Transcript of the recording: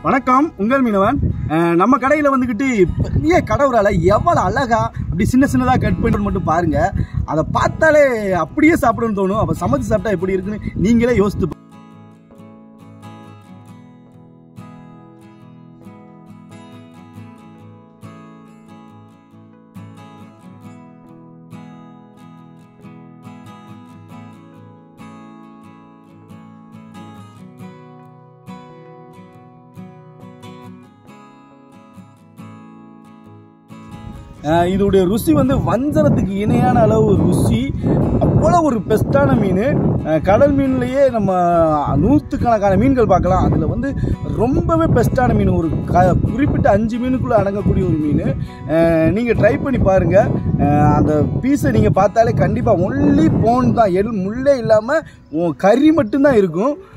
வணக்கம் உங்கள் மீனவன் அஹ் நம்ம கடையில் வந்துக்கிட்டு பெரிய கடவுரால எவ்வளோ அழகா அப்படி சின்ன சின்னதாக கட் பண்ணிட்டு மட்டும் பாருங்க அதை பார்த்தாலே அப்படியே சாப்பிடணும்னு தோணும் அப்போ சமைச்சு சாப்பிட்டா எப்படி இருக்குன்னு நீங்களே யோசித்து பா- அஹ் இதோடைய ருசி வந்து வஞ்சரத்துக்கு இணையான அளவு ருசி அவ்வளோ ஒரு பெஸ்ட்டான மீன் அஹ் கடல் மீன்லேயே நம்ம நூற்றுக்கணக்கான மீன்கள் பார்க்கலாம் அதில் வந்து ரொம்பவே பெஸ்ட்டான மீன் ஒரு க குறிப்பிட்ட அஞ்சு மீனுக்குள்ளே அடங்கக்கூடிய ஒரு மீன் நீங்கள் ட்ரை பண்ணி பாருங்கள் அந்த பீஸை நீங்கள் பார்த்தாலே கண்டிப்பாக ஒன்லி போன் தான் எல் முள்ளே இல்லாமல் கறி மட்டும்தான் இருக்கும்